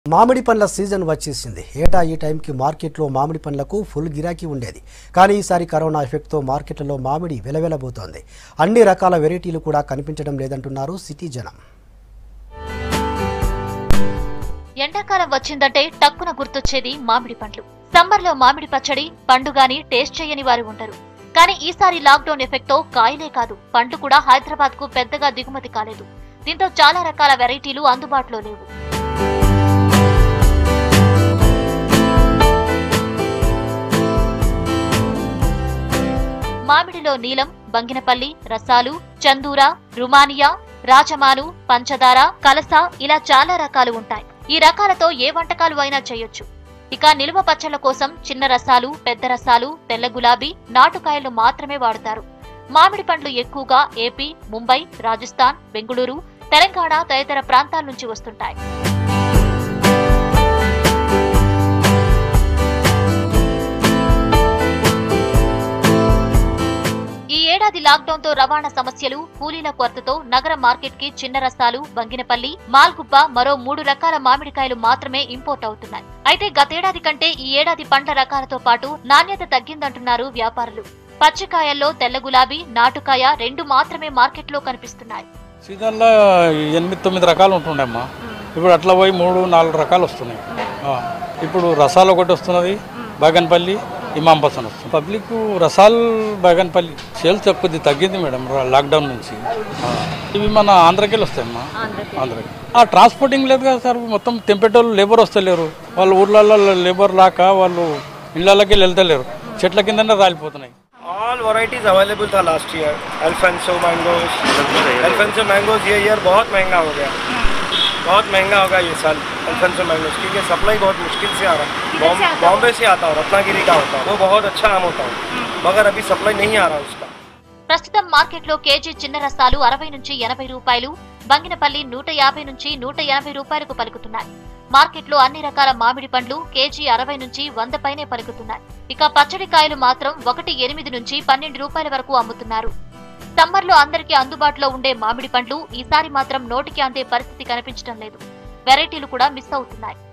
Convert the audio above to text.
మామిడి పండ్ల సీజన్ వచ్చేసింది ఏటా ఈ టైంకి మార్కెట్లో మామిడి పండ్లకు ఫుల్ గిరాకీ ఉండేది కానీ ఈసారి కరోనా ఎఫెక్ట్తో మార్కెట్లలో మామిడి వెలవెలబోతోంది అన్ని రకాల వెరైటీలు కూడా కనిపించడం లేదంటున్నారు సిటీ జనం ఎండాకాలం వచ్చిందంటే టక్కున గుర్తొచ్చేది మామిడి పండ్లు సమ్మర్లో మామిడి పచ్చడి పండు గాని టేస్ట్ చేయని వారు ఉండరు కానీ ఈసారి లాక్డౌన్ ఎఫెక్ట్ తో కాయలే కాదు పండ్లు కూడా హైదరాబాద్ కు పెద్దగా దిగుమతి కాలేదు దీంతో చాలా రకాల వెరైటీలు అందుబాటులో లేవు మామిడిలో నీలం బంగినపల్లి రసాలు చందూర రుమానియా రాచమాను పంచదార కలస ఇలా చాలా రకాలు ఉంటాయి ఈ రకాలతో ఏ వంటకాలు అయినా చేయొచ్చు ఇక నిలువ పచ్చళ్ళ కోసం చిన్న రసాలు పెద్ద రసాలు తెల్ల గులాబీ నాటుకాయలు మాత్రమే వాడతారు మామిడి పండ్లు ఎక్కువగా ఏపీ ముంబై రాజస్థాన్ బెంగుళూరు తెలంగాణ తదితర ప్రాంతాల నుంచి వస్తుంటాయి ఈ ఏడాది లాక్డౌన్ తో రవాణా సమస్యలు కూలీల కొరతతో నగర మార్కెట్ కి చిన్న రసాలు బంగినపల్లి మాల్గుబ్బ మరో మూడు రకాల మామిడికాయలు మాత్రమే ఇంపోర్ట్ అవుతున్నాయి అయితే గతేడాది కంటే ఈ ఏడాది పండ్ల రకాలతో పాటు నాణ్యత తగ్గిందంటున్నారు వ్యాపారులు పచ్చికాయల్లో తెల్ల గులాబీ నాటుకాయ రెండు మాత్రమే మార్కెట్లో కనిపిస్తున్నాయి సీజన్లో ఎనిమిది తొమ్మిది రకాలు ఉంటుండమ్మా ఇప్పుడు అట్లా పోయి మూడు నాలుగు రకాలు వస్తున్నాయి ఆ, ఇప్పుడు రసాలు ఒకటి వస్తున్నది బాగన్పల్లి ఇమాంబసన్ వస్తుంది పబ్లిక్ రసాల్ బాగన్పల్లి సేల్స్ కొద్ది తగ్గింది మేడం రా- లాక్డౌన్ నుంచి ఆ, ఇవి మన ఆంధ్రకెళ్ళి వస్తాయమ్మా ఆంధ్రకి ఆ ట్రాన్స్పోర్టింగ్ లేదు కదా సార్ మొత్తం తెంపేటోళ్ళు లేబర్ వస్తలేరు వాళ్ళు ఊర్లలో లేబర్ లాక వాళ్ళు ఇళ్ళకి వెళ్తలేరు చెట్ల కిందనే రాలిపోతున్నాయి ऑल वैरायटीज अवेलेबल था last year Alphonso mangoes Alphonso mangoes ये ईयर बहुत महंगा हो गया बहुत महंगा होगा ये साल अल्फेंसो मैंगोज क्योंकि सप्लाई बहुत मुश्किल से आ रहा है बॉम- बॉम्बे से आता है रत्नागिरी का होता है वो बहुत अच्छा आम होता है मगर अभी सप्लाई नहीं आ रहा उसका ప్రస్తుతం మార్కెట్లో కేజీ చిన్న రసాలు అరవై నుంచి ఎనభై రూపాయలు బంగినపల్లి నూట యాభై నుంచి నూట ఎనభై రూపాయలకు పలుకుతున్నాయి మార్కెట్లో అన్ని రకాల మామిడి పండ్లు కేజీ అరవై నుంచి వంద పైనే పలుకుతున్నాయి ఇక పచ్చడి కాయలు మాత్రం ఒకటి ఎనిమిది నుంచి పన్నెండు రూపాయల వరకు అమ్ముతున్నారు సమ్మర్లో అందరికీ అందుబాటులో ఉండే మామిడి పండ్లు ఈసారి మాత్రం నోటికి అందే పరిస్థితి కనిపించడం లేదు వెరైటీలు కూడా మిస్ అవుతున్నాయి